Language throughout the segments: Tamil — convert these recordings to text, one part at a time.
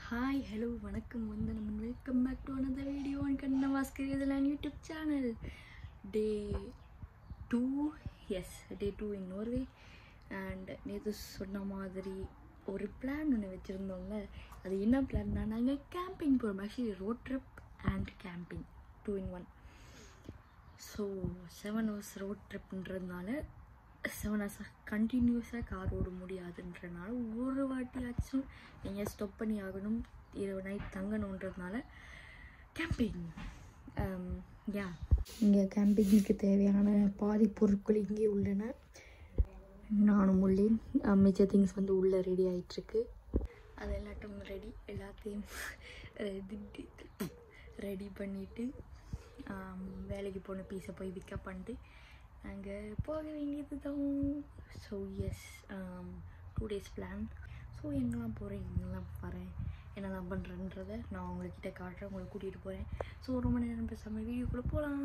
ஹாய் ஹலோ வணக்கம் வந்தனம் welcome back to another video on கண்ண வாஸ்கர் இதெல்லாம் YouTube channel day two yes day two in Norway and நேற்று சொன்ன மாதிரி ஒரு பிளான் ஒன்று வச்சுருந்தோங்க அது என்ன பிளான்னா நாங்கள் கேம்பிங் போகிறோம் actually road trip and camping two in one so seven hours road ட்ரிப்ன்றதுனால செவன் ஹவர்ஸ் கண்டினியூஸாக கார் ஓட முடியாதுன்றனால ஒரு வாட்டியாச்சும் நீங்கள் ஸ்டாப் பண்ணி ஆகணும் இரவு நைட் தங்கணுன்றதுனால கேம்பிங் யா இங்கே கேம்பிங்க்கு தேவையான பாதி பொருட்கள் இங்கே உள்ளன நானும் உள்ளேன் அஹ் மிச்ச திங்ஸ் வந்து உள்ளே ரெடி ஆயிட்டிருக்கு அது எல்லாட்டும் ரெடி எல்லாத்தையும் ரெடி ரெடி பண்ணிவிட்டு வேலைக்கு போன பீஸை போய் பிக்கப் பண்ணிட்டு நாங்கள் போக வேண்டியது தான் so yes two days plan so எங்கெல்லாம் போகிறேன் எங்கெல்லாம் வரேன் என்னெல்லாம் பண்ணுறேன்றதை நான் உங்கள்கிட்ட காட்டுறேன் உங்களை கூட்டிகிட்டு போகிறேன் ஸோ ரொம்ப நேரம் பேசாமல் வீடியோக்குள்ளே போகலாம்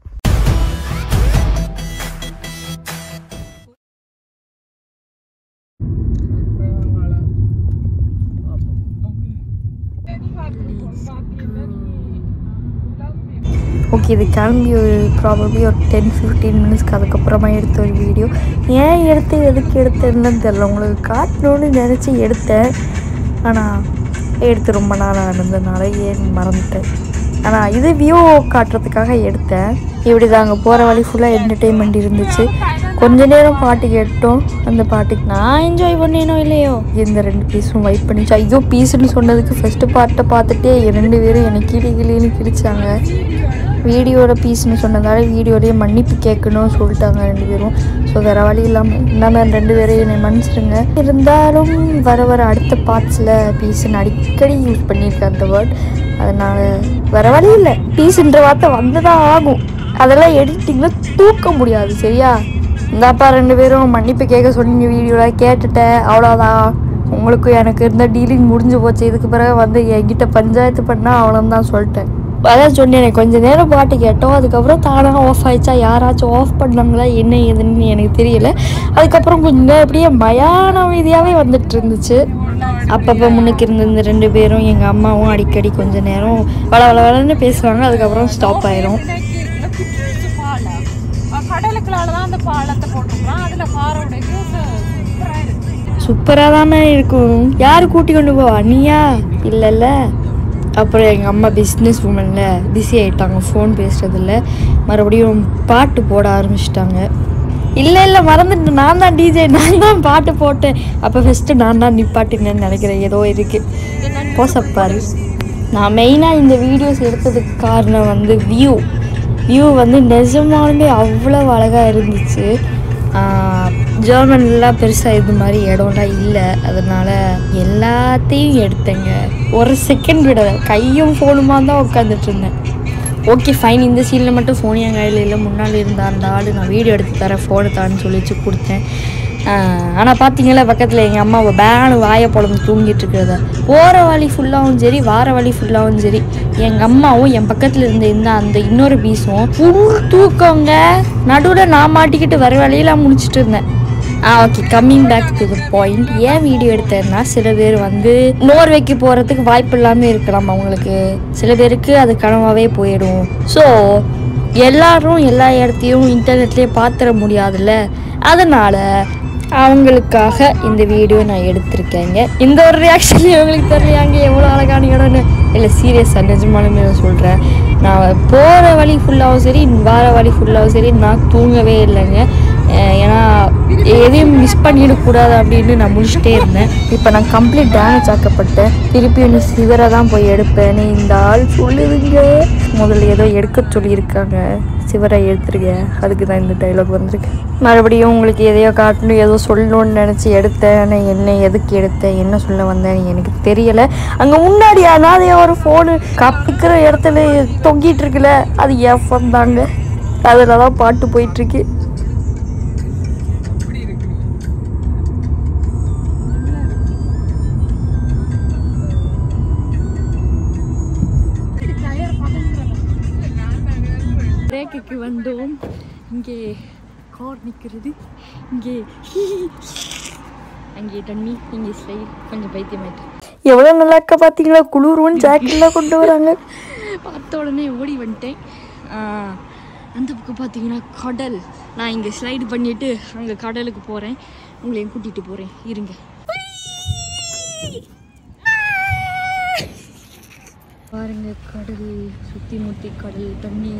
ஓகே இது கிளம்பி ஒரு ப்ராபப்ளி ஒரு டென் ஃபிஃப்டீன் மினிட்ஸ்க்கு அதுக்கப்புறமா எடுத்த ஒரு வீடியோ ஏன் எடுத்து எதுக்கு எடுத்தேன்னு தெரில உங்களுக்கு காட்டணும்னு நினச்சி எடுத்தேன் ஆனால் எடுத்து ரொம்ப நாள் ஆனதுனால ஏன் மறந்துட்டேன் ஆனால் இது வியூ காட்டுறதுக்காக எடுத்தேன் இப்படி தாங்க போகிற வழி ஃபுல்லாக என்டர்டெயின்மெண்ட் இருந்துச்சு கொஞ்ச நேரம் பாட்டு கேட்டோம் அந்த பாட்டுக்கு நான் என்ஜாய் பண்ணேனோ இல்லையோ இந்த ரெண்டு பீஸும் வைப் பண்ணிச்சு ஐயோ பீஸ்னு சொன்னதுக்கு ஃபஸ்ட்டு பாட்டை பார்த்துட்டே ரெண்டு பேரும் என்னை கிளி கிளின்னு கிழிச்சாங்க வீடியோட பீஸ்னு சொன்னதால வீடியோலேயே மன்னிப்பு கேட்கணும்னு சொல்லிட்டாங்க ரெண்டு பேரும் ஸோ வேறு வழி இல்லாமல் இல்லாமல் ரெண்டு பேரையும் என்னை மன்னிச்சிடுங்க இருந்தாலும் வர வர அடுத்த பார்ட்ஸில் பீஸ்ன்னு அடிக்கடி யூஸ் பண்ணியிருக்கேன் அந்த வேர்ட் அதனால் வேறு வழி இல்லை பீஸுன்ற வார்த்தை வந்து தான் ஆகும் அதெல்லாம் எடிட்டிங்கில் தூக்க முடியாது சரியா இந்தாப்பா ரெண்டு பேரும் மன்னிப்பு கேட்க சொன்னீங்க வீடியோவில் கேட்டுட்டேன் அவ்வளோதான் உங்களுக்கும் எனக்கு இருந்த டீலிங் முடிஞ்சு போச்சு இதுக்கு பிறகு வந்து என்கிட்ட பஞ்சாயத்து பண்ணால் அவ்வளோதான் சொல்லிட்டேன் அதான் சொன்னேன் கொஞ்ச நேரம் பாட்டு கேட்டோம் அதுக்கப்புறம் தானாக ஆஃப் ஆயிடுச்சா யாராச்சும் ஆஃப் பண்ணாங்களா என்ன ஏதுன்னு எனக்கு தெரியல அதுக்கப்புறம் கொஞ்ச நேரம் அப்படியே மயான அமைதியாகவே வந்துட்டு இருந்துச்சு அப்பப்போ முன்னுக்கு இருந்த இந்த ரெண்டு பேரும் எங்கள் அம்மாவும் அடிக்கடி கொஞ்ச நேரம் வள வள வளன்னு பேசுவாங்க அதுக்கப்புறம் ஸ்டாப் ஆயிரும் பாலம் கடலுக்குள்ளால தான் அந்த பாலத்தை போட்டிருக்கலாம் அதுல காரை உடைக்க சூப்பரா இருக்கு சூப்பராக தானே இருக்கும் யார் கூட்டி கொண்டு போவா நீயா இல்லைல்ல அப்புறம் எங்கள் அம்மா பிஸ்னஸ் உமனில் பிஸி ஆகிட்டாங்க ஃபோன் பேசுறதில்ல மறுபடியும் பாட்டு போட ஆரம்பிச்சிட்டாங்க இல்லை இல்லை மறந்துட்டு நான் தான் டிஜே நான் தான் பாட்டு போட்டேன் அப்போ ஃபஸ்ட்டு நான் தான் நிப்பாட்டினேன்னு நினைக்கிறேன் ஏதோ இருக்குது போசப்பாரு நான் மெயினாக இந்த வீடியோஸ் எடுத்ததுக்கு காரணம் வந்து வியூ வியூ வந்து நிஜமாலுமே அவ்வளோ அழகாக இருந்துச்சு ஜெர்மன்லாம் பெருசாக இது மாதிரி இடம்லாம் இல்லை அதனால் எல்லாத்தையும் எடுத்தேங்க ஒரு செகண்ட் விட கையும் ஃபோனுமா தான் உட்காந்துட்டு இருந்தேன் ஓகே ஃபைன் இந்த சீனில் மட்டும் ஃபோன் என் கையில் இல்லை முன்னால் இருந்த அந்த ஆள் நான் வீடியோ எடுத்து தரேன் ஃபோனை தான்னு சொல்லிச்சு கொடுத்தேன் ஆனால் பார்த்தீங்களா பக்கத்தில் எங்கள் அம்மாவை பேனு வாயை பொழந்து தூங்கிட்டு இருக்கிறத போகிற வழி ஃபுல்லாகவும் சரி வார வழி ஃபுல்லாகவும் சரி எங்கள் அம்மாவும் என் பக்கத்தில் இருந்த இந்த அந்த இன்னொரு பீஸும் ஃபுல் தூக்கங்க நடுவில் நான் மாட்டிக்கிட்டு வர வழியெல்லாம் முடிச்சிட்டு இருந்தேன் ah okay coming back to the point ஏன் வீடியோ எடுத்தேன்னா சில பேர் வந்து நோர்வேக்கு போகிறதுக்கு வாய்ப்பு இல்லாமல் இருக்கலாம் அவங்களுக்கு சில பேருக்கு அது கனவாகவே போயிடும் ஸோ எல்லாரும் எல்லா இடத்தையும் இன்டர்நெட்லேயே பார்த்துட முடியாதுல்ல அதனால் அவங்களுக்காக இந்த வீடியோ நான் எடுத்திருக்கேங்க இந்த ஒரு ரியாக்ஷன் இவங்களுக்கு தெரியலையாங்க எவ்வளோ அழகான இடம்னு இல்லை சீரியஸாக நிஜமாலுமே நான் சொல்கிறேன் நான் போகிற வழி ஃபுல்லாகவும் சரி வார வழி ஃபுல்லாகவும் சரி நான் தூங்கவே இல்லைங்க அஹ் ஏன்னா எதையும் மிஸ் பண்ணிடக்கூடாது அப்படின்னு நான் முடிச்சுட்டே இருந்தேன் இப்போ நான் கம்ப்ளீட் டேமேஜ் ஆக்கப்பட்டேன் திருப்பி ஒன்று சிவரை தான் போய் எடுப்பேன்னு இந்த ஆள் சொல்லுதுங்க முதல்ல ஏதோ எடுக்க சொல்லியிருக்காங்க சிவரை எடுத்துருங்க அதுக்கு தான் இந்த டைலாக் வந்திருக்கு மறுபடியும் உங்களுக்கு எதையோ காட்டணும் ஏதோ சொல்லணும்னு நினச்சி எடுத்தேன் ஆனால் என்ன எதுக்கு எடுத்தேன் என்ன சொல்ல வந்தேன்னு எனக்கு தெரியலை அங்கே முன்னாடி அனாதைய ஒரு ஃபோனு கப்பிக்கிற இடத்துல தொங்கிட்டு இருக்குல்ல அது எஃப்எம் தாங்க அதில் தான் பாட்டு போயிட்டுருக்கு பிரேக்குக்கு வந்தோம் இங்கே கார் நிற்கிறது இங்கே அங்கே தண்ணி இங்கே ஸ்லைட் கொஞ்சம் பைத்தியமாயிட்டு எவ்வளோ நல்லா இருக்கா பார்த்தீங்களா குளிர்வன் ஜாக்கெட்லாம் கொண்டு வராங்க பார்த்த உடனே ஓடி வந்துட்டேன் ஆ, அந்த பக்கம் பார்த்தீங்கன்னா கடல் நான் இங்கே ஸ்லைடு பண்ணிட்டு அங்கே கடலுக்கு போகிறேன் உங்களையும் கூட்டிகிட்டு போகிறேன் இருங்க பாருங்க கடல் சுற்றி முற்றி கடல் தண்ணி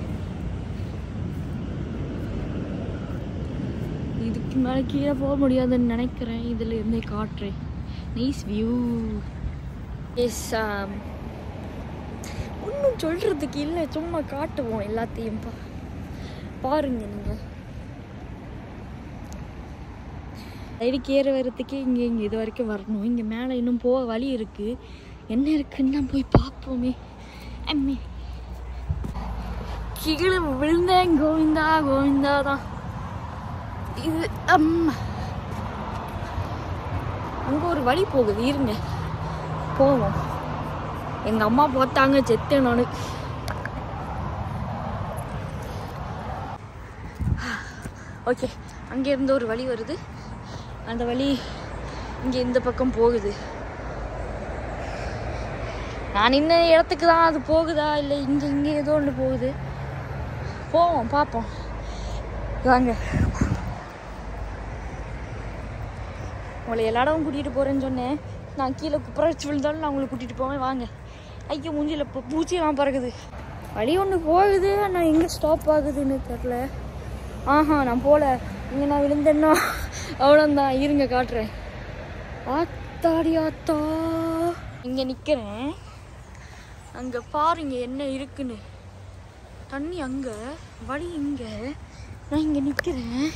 இதுக்கு மேலே கீழே போக முடியாதுன்னு நினைக்கிறேன் இதில் இருந்தே காட்டுறேன் நைஸ் வியூ எஸ் ஒன்றும் சொல்கிறதுக்கு இல்லை சும்மா காட்டுவோம் எல்லாத்தையும் பா பாருங்க நீங்கள் சைடுக்கு ஏற வர்றதுக்கே இங்கே இங்கே இது வரைக்கும் வரணும் இங்கே மேலே இன்னும் போக வழி இருக்குது என்ன இருக்குன்னு நான் போய் பார்ப்போமே அம்மி கீழே விழுந்தேன் கோவிந்தா கோவிந்தா தான் இது அம்மா அங்கே ஒரு வழி போகுது இருங்க போவோம் எங்கள் அம்மா பார்த்தாங்க செத்தேன் நான் ஓகே அங்கேருந்து ஒரு வழி வருது அந்த வழி இங்கே இந்த பக்கம் போகுது நான் நின்ன இடத்துக்கு தான் அது போகுதா இல்லை இங்கே இங்கே ஏதோ ஒன்று போகுது போவோம் பார்ப்போம் வாங்க உங்களை எல்லா இடமும் கூட்டிகிட்டு போகிறேன்னு சொன்னேன் நான் கீழே குப்புற வச்சு விழுந்தாலும் நான் உங்களை கூட்டிகிட்டு போவேன் வாங்க ஐயோ மூஞ்சியில் இப்போ பூச்சியெல்லாம் பறக்குது வழி ஒன்று போகுது ஆனால் எங்கே ஸ்டாப் ஆகுதுன்னு தெரில ஆஹா நான் போகல இங்கே நான் விழுந்தேன்னா அவ்வளோந்தான் இருங்க காட்டுறேன் ஆத்தாடி ஆத்தா இங்கே நிற்கிறேன் அங்கே பாருங்க என்ன இருக்குன்னு தண்ணி அங்கே வழி இங்கே நான் இங்கே நிற்கிறேன்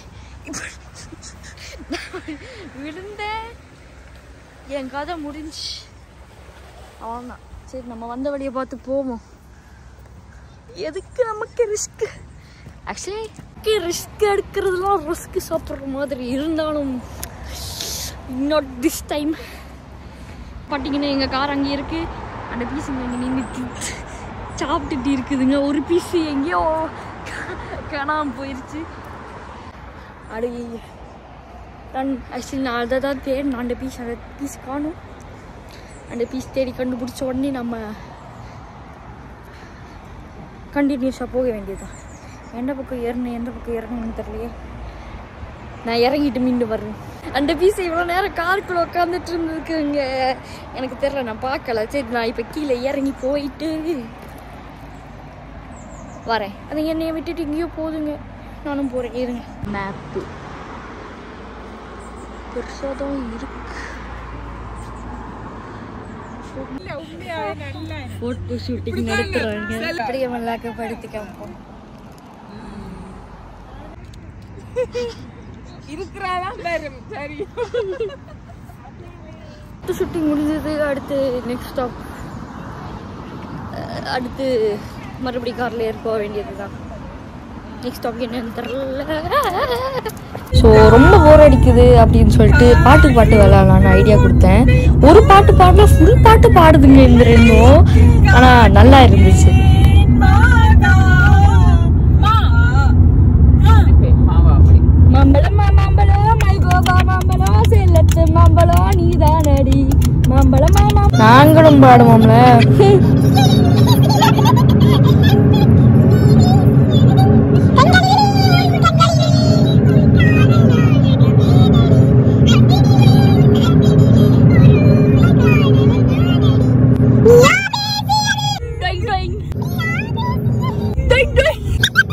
விழுந்தேன் என் கதை முடிஞ்சு அவ்வளோதான் சரி நம்ம வந்த வழியை பார்த்து போவோம் எதுக்கு நமக்கு ரிஸ்க் ஆக்சுவலி ரிஸ்க் எடுக்கிறதுலாம் ரிஸ்க் சாப்பிட்ற மாதிரி இருந்தாலும் நாட் திஸ் டைம் பார்த்தீங்கன்னா எங்கள் கார் அங்கே இருக்குது அந்த பீஸ் இங்கே நின்றுட்டு சாப்பிட்டுட்டு இருக்குதுங்க ஒரு பீஸ் எங்கேயோ காணாமல் போயிடுச்சு அடி நான் ஆக்சுவலி நான் அதை தான் தேடினேன் அந்த பீஸ் அந்த பீஸ் காணும் அந்த பீஸ் தேடி கண்டுபிடிச்ச உடனே நம்ம கண்டினியூஸாக போக வேண்டியதுதான் எந்த பக்கம் ஏறணும் எந்த பக்கம் இறங்கணும்னு தெரியலையே நான் இறங்கிட்டு மீண்டு வர்றேன் அந்த பீஸ் இவ்வளோ நேரம் காருக்குள்ள உட்காந்துட்டு இருந்ததுக்குங்க எனக்கு தெரியல நான் பார்க்கல சரி நான் இப்போ கீழே இறங்கி போயிட்டு வரேன் அது என்னைய விட்டுட்டு எங்கேயோ போகுதுங்க நானும் போகிறேன் இருங்க மேப்பு பெருசாக தான் இருக்கு ஃபோட்டோ ஷூட்டிங் நடத்துறாங்க அப்படியே மல்லாக்க படுத்து காமிப்போம் இருக்கிறாதான் தரும் சரி ஃபோட்டோ ஷூட்டிங் முடிஞ்சது அடுத்து நெக்ஸ்ட் ஸ்டாப் அடுத்து மறுபடி காரில் ஏற போக வேண்டியது தான் நெக்ஸ்ட் ஸ்டாப் என்னன்னு தெரில ஸோ ரொம்ப போர் அடிக்குது அப்படின்னு சொல்லிட்டு பாட்டு பாட்டு விளையாடலான்னு ஐடியா கொடுத்தேன் ஒரு பாட்டு பாடல ஃபுல் பாட்டு பாடுதுங்க இந்த ரெண்டும் ஆனால் நல்லா இருந்துச்சு மாம்பழம் மாம்பழம் மைகோபா மாம்பழம் செல்லத்து மாம்பழம் நீதானடி மாம்பழம் மாம்பழம் நாங்களும் பாடுவோம்ல Doing, doing. Doing, doing.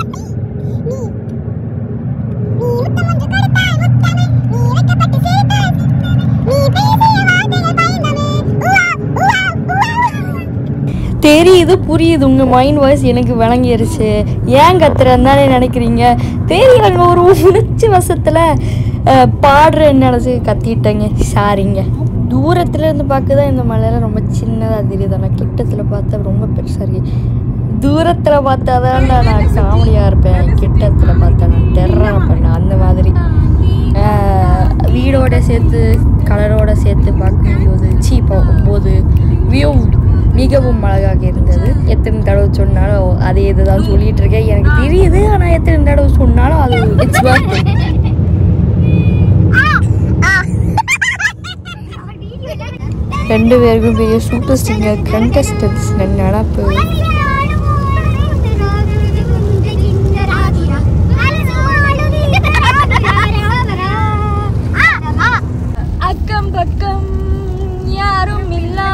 தெரியுது புரியுது உங்க மைண்ட் வாய்ஸ் எனக்கு விளங்கிருச்சு ஏன் கத்துறேன்னு தானே நினைக்கிறீங்க தெரியலங்க ஒரு உணர்ச்சி வசத்துல அஹ், பாடுறேன்னு நினச்சி கத்திட்டேங்க சாரிங்க தூரத்துல இருந்து பார்க்க தான் இந்த மலையில ரொம்ப சின்னதாக தெரியுது ஆனால் கிட்டத்தில் பார்த்தா ரொம்ப பெருசாக இருக்கு தூரத்தில் பார்த்தா தான் நான் காமெடியாக இருப்பேன் கிட்டத்தில் பார்த்தா நான் டெர்ராக இருப்பேன் அந்த மாதிரி ஆஹ் வீடோட சேர்த்து கலரோட சேர்த்து பார்க்கும்போது சீ போகும்போது வியூ மிகவும் அழகாக இருந்தது எத்தனை தடவை சொன்னாலும் அதே இதுதான் சொல்லிட்டு இருக்கேன் எனக்கு தெரியுது ஆனால் எத்தனை தடவை சொன்னாலும் அது இட்ஸ் ஒர்க் ரெண்டு பேருக்கும் பெரிய சூப்பர் சிங்கர் கண்டஸ்டன்ஸ் நடப்பு அக்கம் பக்கம் யாரும் இல்லா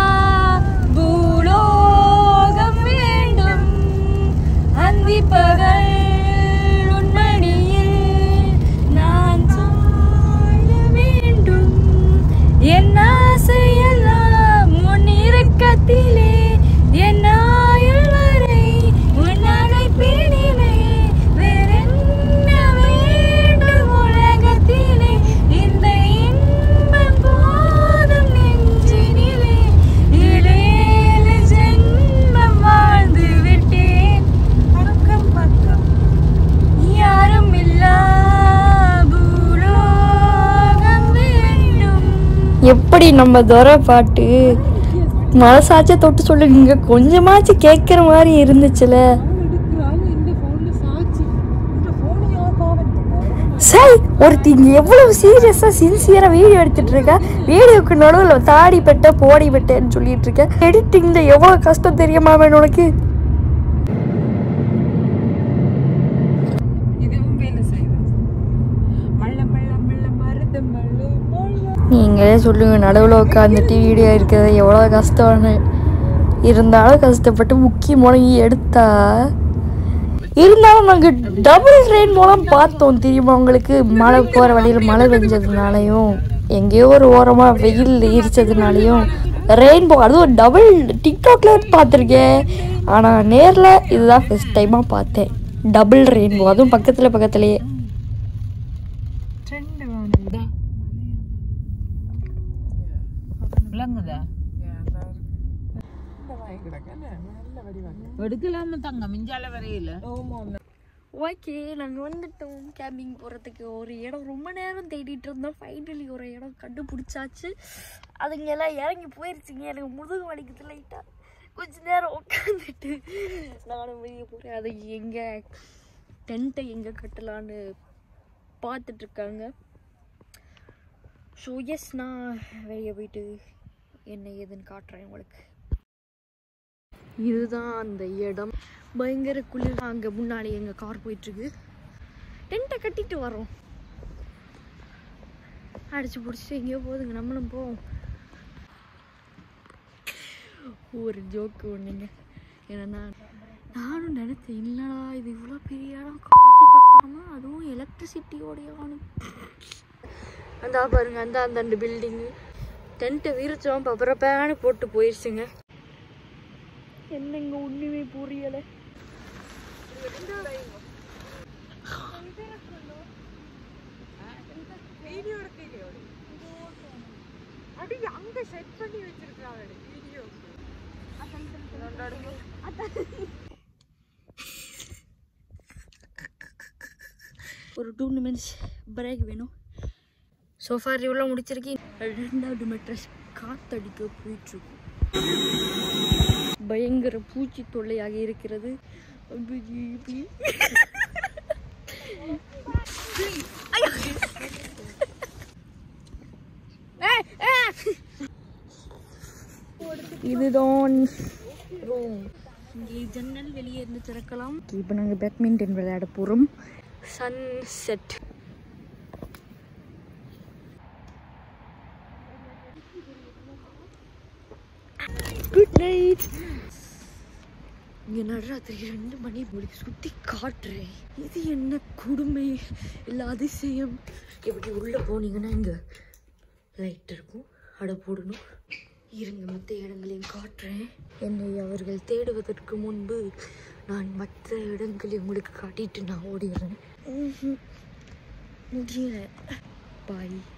பூலோகம் வேண்டும் அந்தி பகல் உன்மடியில் நான் சொல்ல வேண்டும் என் ஆசையெல்லாம் உன் இறக்கத்திலே என் ஆயுள் வரை உன் அழைப்பினிலே வேறென்ன வேண்டும் உலகத்திலே இந்த இன்பம் போதும் நெஞ்சினிலே இடையேழு ஜென்மம் வாழ்ந்து விட்டேன் பக்கம் பக்கம் யாரும் இல்லா பூலோகம் வேண்டும் எப்படி நம்ம துரை பாட்டு மனசாச்சும் தொட்டு சொல்லுங்க கொஞ்சமாச்சும் கேட்குற மாதிரி இருந்துச்சுல எடுக்கிறாங்க இந்த போன்ல சாட்சி இந்த போன் யார் பாவம் சரி ஒருத்தி இங்க எவ்வளவு சீரியஸா சின்சியரா வீடியோ எடுத்துட்டு இருக்கா வீடியோக்கு நடுவில் தாடி பெட்ட போடி பெட்டேன்னு சொல்லிட்டு இருக்க எடிட்டிங்ல எவ்வளவு கஷ்டம் தெரியுமா வேணும் உனக்கு இதுவும் வேலை செய்யுது மள்ள மள்ள மள்ள மருத மள்ள மள்ள நீங்களே சொல்லுங்க நடுவில் உட்காந்துட்டு வீடியோ இருக்கிறது எவ்வளோ கஷ்டம்னு இருந்தாலும் கஷ்டப்பட்டு முக்கியமான எடுத்தா இருந்தாலும் நாங்கள் டபுள் ட்ரெயின் மூலம் பார்த்தோம் தெரியுமா உங்களுக்கு மழை போகிற வழியில் மழை பெஞ்சதுனாலையும் எங்கேயோ ஒரு ஓரமாக வெயில் எரிச்சதுனாலையும் ரெயின்போ அதுவும் டபுள் டிக்டாக்ல பார்த்துருக்கேன் ஆனால் நேரில் இதுதான் ஃபஸ்ட் டைமாக பார்த்தேன் டபுள் ரெயின்போ அதுவும் பக்கத்தில் பக்கத்துலேயே ட்ரெண்ட் வேணும்டா விளங்குதா எடுக்கலாம தங்க மிஞ்சால வரையில ஓகே நாங்கள் வந்துட்டோம் கேம்பிங் போகிறதுக்கு ஒரு இடம் ரொம்ப நேரம் தேடிட்டு இருந்தோம் ஃபைனலி ஒரு இடம் கண்டுபிடிச்சாச்சு அதுங்க எல்லாம் இறங்கி போயிருச்சுங்க எனக்கு முதுகு வலிக்குது லைட்டாக கொஞ்ச நேரம் உட்காந்துட்டு நானும் வெளியே போகிறேன் அது எங்கே டென்ட்டை எங்கே கட்டலான்னு பார்த்துட்டு இருக்காங்க ஸோ எஸ் நான் வெளியே போயிட்டு என்ன ஏதுன்னு காட்டுறேன் உங்களுக்கு இதுதான் அந்த இடம் பயங்கர குளிர் அங்கே முன்னாடி எங்கள் கார் போயிட்டுருக்கு டென்ட்டை கட்டிட்டு வரோம் அடிச்சு பிடிச்சிட்டு எங்கேயோ போகுதுங்க நம்மளும் போவோம் ஒரு ஜோக்கு ஒன்றுங்க என்னன்னா நானும் நினைச்சேன் இல்லடா இது இவ்வளோ பெரிய இடம் காசு கட்டாமல் அதுவும் எலக்ட்ரிசிட்டியோடைய அந்த பாருங்க அந்த அந்த அந்த பில்டிங்கு டென்ட்டை விரிச்சோம் பப்பரப்பான்னு போட்டு போயிடுச்சுங்க என்னங்க ஒண்ணுமே புரியல வீடியோ எடுக்கலையோ அடி அங்க செட் பண்ணி வச்சிருக்காங்க வீடியோ ஒரு டூ மினிட்ஸ் பிரேக் வேணும் சோஃபா ரிவ்லாம் முடிச்சிருக்கேன் ரெண்டாவது மெட்ரஸ் காத்தடிக்க போயிட்டுருக்கும் பயங்கர பூச்சி தொல்லையாக இருக்கிறது அப்படி. இதுதான் ரூம் இங்கே ஜன்னல் வெளியே இருந்து திறக்கலாம் இப்போ நாங்கள் பேட்மிண்டன் விளையாட போகிறோம் சன் செட் குட் நைட் இங்கே நடுராத்திரி ரெண்டு மணி உங்களுக்கு சுற்றி காட்டுறேன் இது என்ன கொடுமை இல்லை அதிசயம் இப்படி உள்ளே போனீங்கன்னா இங்கே லைட் இருக்கும் அடை போடணும் இருங்க மற்ற இடங்களையும் காட்டுறேன் என்னை அவர்கள் தேடுவதற்கு முன்பு நான் மற்ற இடங்களை உங்களுக்கு காட்டிட்டு நான் ஓடிடுறேன் ம்ஹும். முடியல பாய்